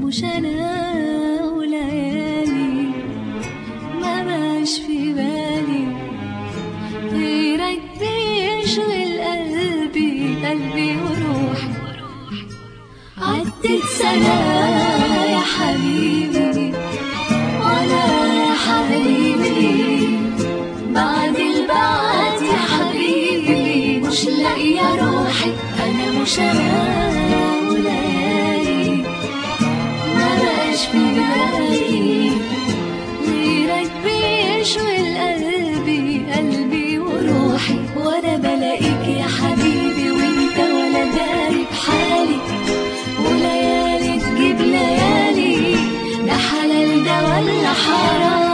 مش انا وليالي ما باش في بالي غيرك بيشغل قلبي قلبي وروحي عدت سنة يا حبيبي ولا يا حبيبي بعد البعد يا حبيبي مش لاقية روحي أنا مش أنا وليالي ما بقاش في بالي غيرك بيشغل قلبي قلبي وروحي وأنا بلاقيك يا حبيبي وأنت ولا داري بحالي وليالي تجيب ليالي ده حلال ده ولا حرام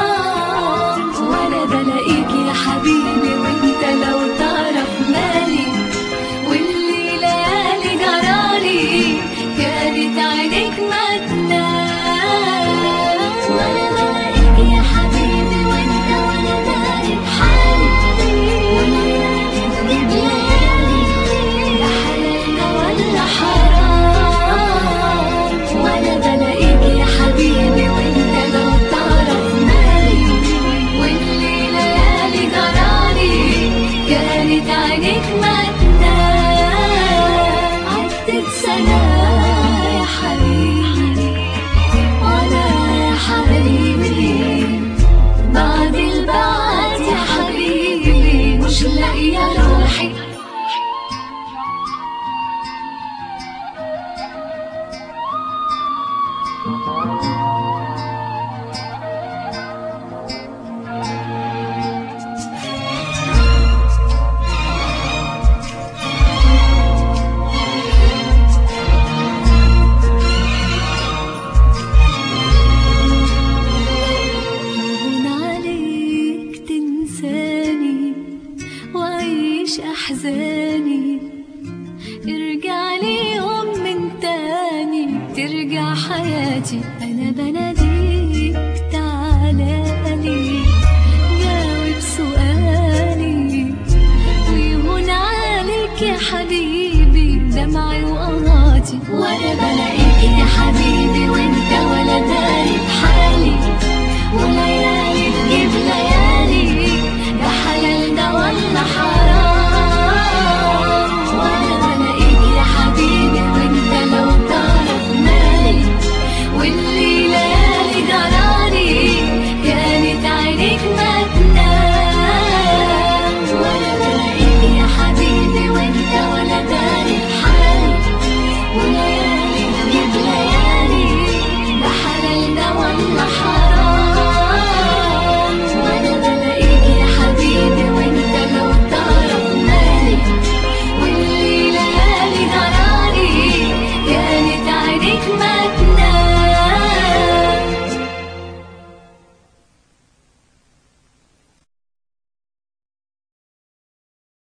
وانا بلاقيك يا حبيبي وانت لو تعرف مالي واللي ليالي جرالي كانت عينيك ما تنام وانا بلاقيك يا حبيبي وانت ولا داري بحالي وليالي تجيب ليالي ده حلال ده ولا حرام وانا بلاقيك يا حبيبي وانت لو تعرف مالي واللي ليالي جرالي كانت عينيك ما تنام عدت سنة يا حبيبي وانا يا حبيبي بعد البعد يا حبيبي مش لاقية روحي هون عليك تنساني وعيش أحزاني ارجع لي يوم من تاني ترجع حياتي